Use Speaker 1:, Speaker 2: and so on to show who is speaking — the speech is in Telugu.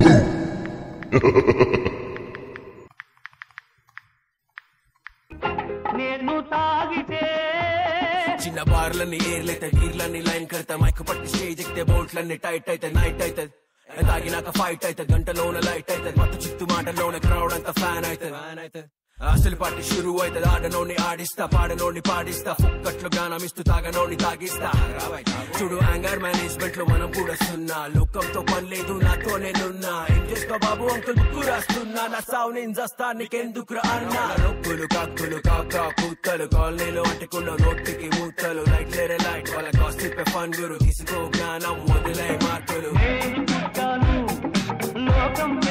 Speaker 1: నేను తాగితే
Speaker 2: చిన్న బార్లన్నీ ఏర్లైతే గీర్లన్నీ లైన్ కడతా మైక్ పట్టి స్టేజ్ ఎక్కితే బోట్లన్నీ టైట్ అయితే నైట్ అయితే తాగినాక ఫైట్ అయితే గంటలోన లైట్ అయితే మత్తు చిత్తు మాటలోన క్రౌడ్ అంతా ఫ్యాన్ అయితే అసలు పార్టీ షురు అవుతుంది ఆడనోని ఆడిస్తా పాడనోని పాడిస్తా ఫుక్కట్లు గానం ఇస్తూ తాగనోని తాగిస్తా చూడు యాంగర్ మేనేజ్మెంట్ లో మనం కూడా సున్నా లోకంతో పని లేదు నాతో నేనున్నా ఏం చేసుకో బాబు అంకుల్ బుక్కు రాస్తున్నా నా సావు నేను జస్తా నీకెందుకు రా అన్నా నొక్కులు కక్కులు కాకా కూతలు కాలనీలో అంటుకున్న నోటికి మూతలు లైట్ లేరే లైట్ వాళ్ళ కాస్టిప్ ఫన్ గురు తీసుకో జ్ఞానం వదిలే మార్కులు
Speaker 1: నేను పుట్టాను లోకం